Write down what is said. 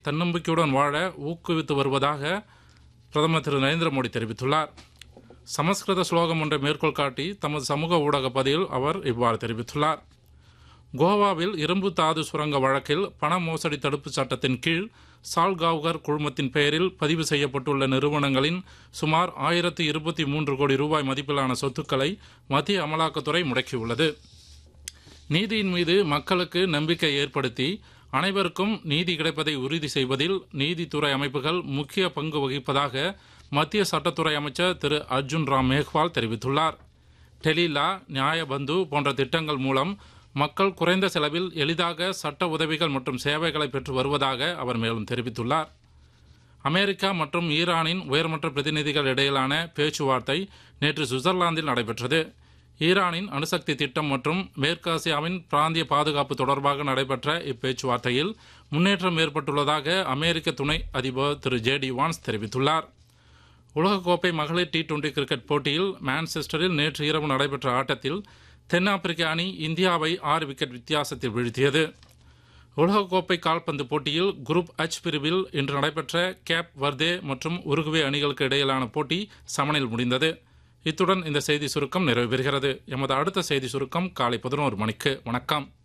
தன்னம்பிக்கையுடன் வாழ ஊக்குவித்து வருவதாக பிரதமர் திரு நரேந்திர மோடி தெரிவித்துள்ளார் சமஸ்கிருத ஸ்லோகம் ஒன்றை மேற்கோள் காட்டி தமது சமூக ஊடக பதிவில் அவர் இவ்வாறு தெரிவித்துள்ளார் கோவாவில் இரும்பு தாது சுரங்க வழக்கில் பண மோசடி தடுப்புச் சட்டத்தின் கீழ் சால்காவ்கர் குழுமத்தின் பெயரில் பதிவு செய்யப்பட்டுள்ள நிறுவனங்களின் சுமார் ஆயிரத்தி இருபத்தி மூன்று கோடி ரூபாய் மதிப்பிலான சொத்துக்களை மத்திய அமலாக்கத்துறை முடக்கியுள்ளது நீதியின் மீது மக்களுக்கு நம்பிக்கை ஏற்படுத்தி அனைவருக்கும் நீதி கிடைப்பதை உறுதி செய்வதில் நீதித்துறை அமைப்புகள் முக்கிய பங்கு வகிப்பதாக மத்திய சட்டத்துறை அமைச்சர் திரு அர்ஜுன் ராம் மேக்வால் தெரிவித்துள்ளார் டெலிலா நியாயபந்து போன்ற திட்டங்கள் மூலம் மக்கள் குறைந்த செலவில் எளிதாக சட்ட உதவிகள் மற்றும் சேவைகளை பெற்று வருவதாக அவர் மேலும் தெரிவித்துள்ளார் அமெரிக்கா மற்றும் ஈரானின் உயர்மட்ட பிரதிநிதிகள் இடையிலான பேச்சுவார்த்தை நேற்று சுவிட்சர்லாந்தில் நடைபெற்றது ஈரானின் அணுசக்தி திட்டம் மற்றும் மேற்காசியாவின் பிராந்திய பாதுகாப்பு தொடர்பாக நடைபெற்ற இப்பேச்சுவார்த்தையில் முன்னேற்றம் ஏற்பட்டுள்ளதாக அமெரிக்க துணை அதிபர் திரு ஜே டி வான்ஸ் தெரிவித்துள்ளார் உலகக்கோப்பை மகளிர் டி டுவெண்டி கிரிக்கெட் போட்டியில் மான்செஸ்டரில் நேற்று இரவு நடைபெற்ற ஆட்டத்தில் தென்னாப்பிரிக்க அணி இந்தியாவை ஆறு விக்கெட் வித்தியாசத்தில் வீழ்த்தியது உலகக்கோப்பை கால்பந்து போட்டியில் குரூப் H பிரிவில் இன்று நடைபெற்ற கேப் வர்தே மற்றும் உருகுவே அணிகளுக்கு இடையிலான போட்டி சமனில் முடிந்தது இத்துடன் இந்த செய்தி சுருக்கம் நிறைவு பெறுகிறது எமது அடுத்த செய்தி சுருக்கம் காலை பதினோரு மணிக்கு வணக்கம்